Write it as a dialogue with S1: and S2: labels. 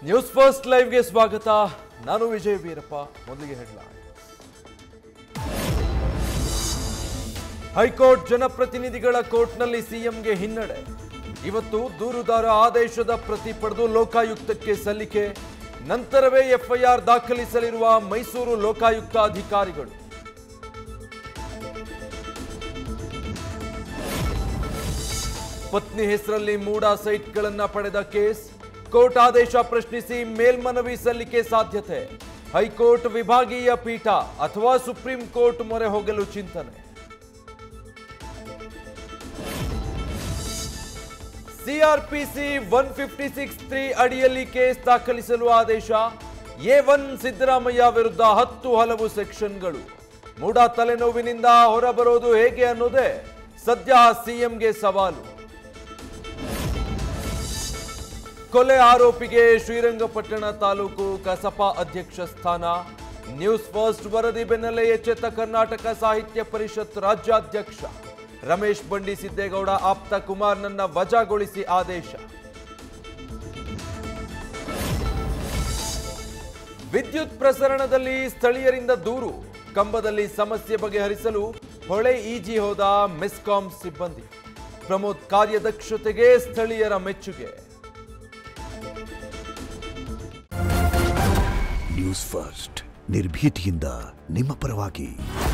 S1: news first ಲೈವ್ಗೆ ಸ್ವಾಗತ ನಾನು ವಿಜಯ್ ವೀರಪ್ಪ ಮೊದಲಿಗೆ ಹೆಡ್ಲೈನ್ ಹೈಕೋರ್ಟ್ ಜನಪ್ರತಿನಿಧಿಗಳ ಕೋರ್ಟ್ನಲ್ಲಿ ಸಿಎಂಗೆ ಹಿನ್ನಡೆ ಇವತ್ತು ದೂರುದಾರ ಆದೇಶದ ಪ್ರತಿ ಪಡೆದು ಲೋಕಾಯುಕ್ತಕ್ಕೆ ಸಲ್ಲಿಕೆ ನಂತರವೇ ಎಫ್ಐಆರ್ ದಾಖಲಿಸಲಿರುವ ಮೈಸೂರು ಲೋಕಾಯುಕ್ತ ಅಧಿಕಾರಿಗಳು ಪತ್ನಿ ಹೆಸರಲ್ಲಿ ಮೂಡಾ ಸೈಟ್ಗಳನ್ನ ಪಡೆದ ಕೇಸ್ ಕೋರ್ಟ್ ಆದೇಶ ಪ್ರಶ್ನಿಸಿ ಮೇಲ್ಮನವಿ ಸಲ್ಲಿಕೆ ಸಾಧ್ಯತೆ ಹೈಕೋರ್ಟ್ ವಿಭಾಗೀಯ ಪೀಠ ಅಥವಾ ಸುಪ್ರೀಂ ಕೋರ್ಟ್ ಮೊರೆ ಹೋಗಲು ಚಿಂತನೆ CrPC one fifty six three ಅಡಿಯಲ್ಲಿ ಕೇಸ್ ದಾಖಲಿಸಲು ಆದೇಶ ಎ ಒನ್ ಸಿದ್ದರಾಮಯ್ಯ ವಿರುದ್ಧ ಹತ್ತು ಹಲವು ಸೆಕ್ಷನ್ಗಳು ಮೂಡಾ ತಲೆನೋವಿನಿಂದ ಹೊರಬರೋದು ಹೇಗೆ ಅನ್ನೋದೇ ಸದ್ಯ ಸಿಎಂಗೆ ಸವಾಲು ಕೊಲೆ ಆರೋಪಿಗೆ ಶ್ರೀರಂಗಪಟ್ಟಣ ತಾಲೂಕು ಕಸಪ ಅಧ್ಯಕ್ಷ ಸ್ಥಾನ ನ್ಯೂಸ್ ಫಸ್ಟ್ ವರದಿ ಬೆನ್ನಲ್ಲೇ ಎಚ್ಚೆತ್ತ ಕರ್ನಾಟಕ ಸಾಹಿತ್ಯ ಪರಿಷತ್ ರಾಜ್ಯಾಧ್ಯಕ್ಷ ರಮೇಶ್ ಬಂಡಿ ಸಿದ್ದೇಗೌಡ ಆಪ್ತ ಕುಮಾರ್ನನ್ನ ವಜಾಗೊಳಿಸಿ ಆದೇಶ ವಿದ್ಯುತ್ ಪ್ರಸರಣದಲ್ಲಿ ಸ್ಥಳೀಯರಿಂದ ದೂರು ಕಂಬದಲ್ಲಿ ಸಮಸ್ಯೆ ಬಗೆಹರಿಸಲು ಹೊಳೆ ಈಜಿ ಹೋದ ಮೆಸ್ಕಾಂ ಸಿಬ್ಬಂದಿ ಪ್ರಮೋದ್ ಕಾರ್ಯದಕ್ಷತೆಗೆ ಸ್ಥಳೀಯರ ಮೆಚ್ಚುಗೆ
S2: ನ್ಯೂಸ್ ಫಸ್ಟ್ ನಿರ್ಭೀತಿಯಿಂದ ನಿಮ್ಮ ಪರವಾಗಿ